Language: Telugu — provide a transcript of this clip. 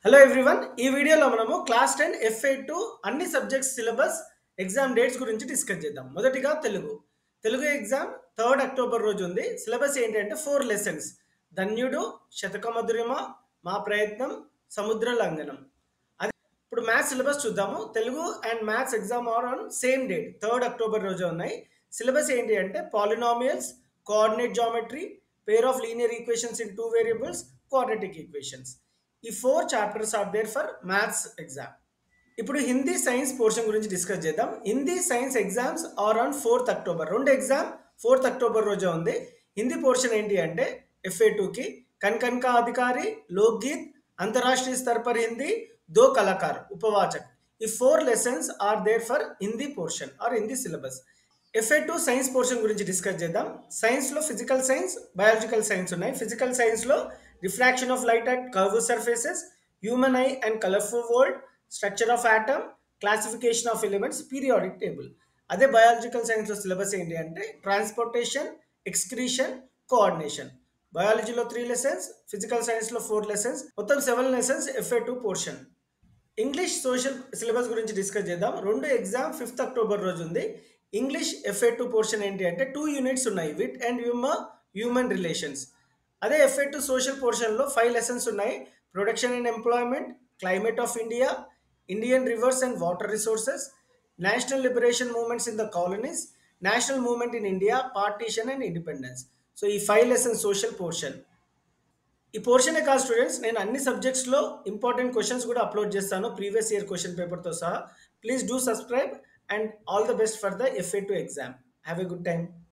హలో ఎవ్రీవన్ ఈ వీడియోలో మనము క్లాస్ టెన్ ఎఫ్ఏ టు అన్ని సబ్జెక్ట్స్ సిలబస్ ఎగ్జామ్ డేట్స్ గురించి డిస్కస్ చేద్దాం మొదటిగా Telugu Telugu exam third October రోజు ఉంది సిలబస్ ఏంటంటే ఫోర్ లెసన్స్ ధన్యుడు శతకమధురిమ మా ప్రయత్నం సముద్ర లంఘనం అది ఇప్పుడు మ్యాథ్స్ సిలబస్ చూద్దాము Telugu and maths exam are on same date third October రోజు ఉన్నాయి సిలబస్ ఏంటి అంటే polynomials coordinate geometry pair of linear equations in two variables quadratic equations ఈ four chapters are there for maths exam ఇప్పుడు హిందీ సైన్స్ పోర్షన్ గురించి డిస్కస్ చేద్దాం Hindi science exams are on fourth October రెండు ఎగ్జామ్ ఫోర్త్ అక్టోబర్ రోజు ఉంది హిందీ పోర్షన్ ఏంటి అంటే ఎఫ్ఏ టూకి కన్ కన్ కా అధికారి లోక్గీత్ అంతరాష్ట్రీయ స్तर पर हिंदी दो कलाकार उपवाचक ఈ four lessons are there for Hindi portion or Hindi syllabus FA two science portion గురించి డిస్కస్ చేద్దాం సైన్స్లో ఫిజికల్ సైన్స్ బయాలజికల్ సైన్స్ ఉన్నాయి ఫిజికల్ సైన్స్లో refraction of light at curve surfaces human eye and colourful world structure of atom classification of elements periodic table అదే బయాలజికల్ సైన్స్లో సిలబస్ ఏంటి అంటే ట్రాన్స్పోర్టేషన్ ఎక్స్క్రీషన్ కోఆర్డినేషన్ బయాలజీలో త్రీ లెసన్స్ ఫిజికల్ సైన్స్లో ఫోర్ లెసన్స్ మొత్తం seven lessons FA two portion English social syllabus గురించి డిస్కస్ చేద్దాం రెండు ఎగ్జామ్ ఫిఫ్త్ అక్టోబర్ రోజు ఉంది ఇంగ్లీష్ ఎఫ్ఏ టూ పోర్షన్ ఏంటి అంటే టూ యూనిట్స్ ఉన్నాయి with and humour human relations అదే ఎఫ్ఏ టూ సోషల్ పోర్షన్లో ఫైవ్ లెసన్స్ ఉన్నాయి production and employment climate of India Indian rivers and water resources national liberation movements in the colonies national movement in India partition and independence so ఈ ఫైవ్ లెసన్స్ సోషల్ పోర్షన్ ఈ పోర్షనే కాదు స్టూడెంట్స్ నేను అన్ని సబ్జెక్ట్స్లో ఇంపార్టెంట్ క్వశ్చన్స్ కూడా అప్లోడ్ చేస్తాను ప్రీవియస్ ఇయర్ క్వశ్చన్ పేపర్తో సహా please do subscribe and all the best for the FA two exam have a good time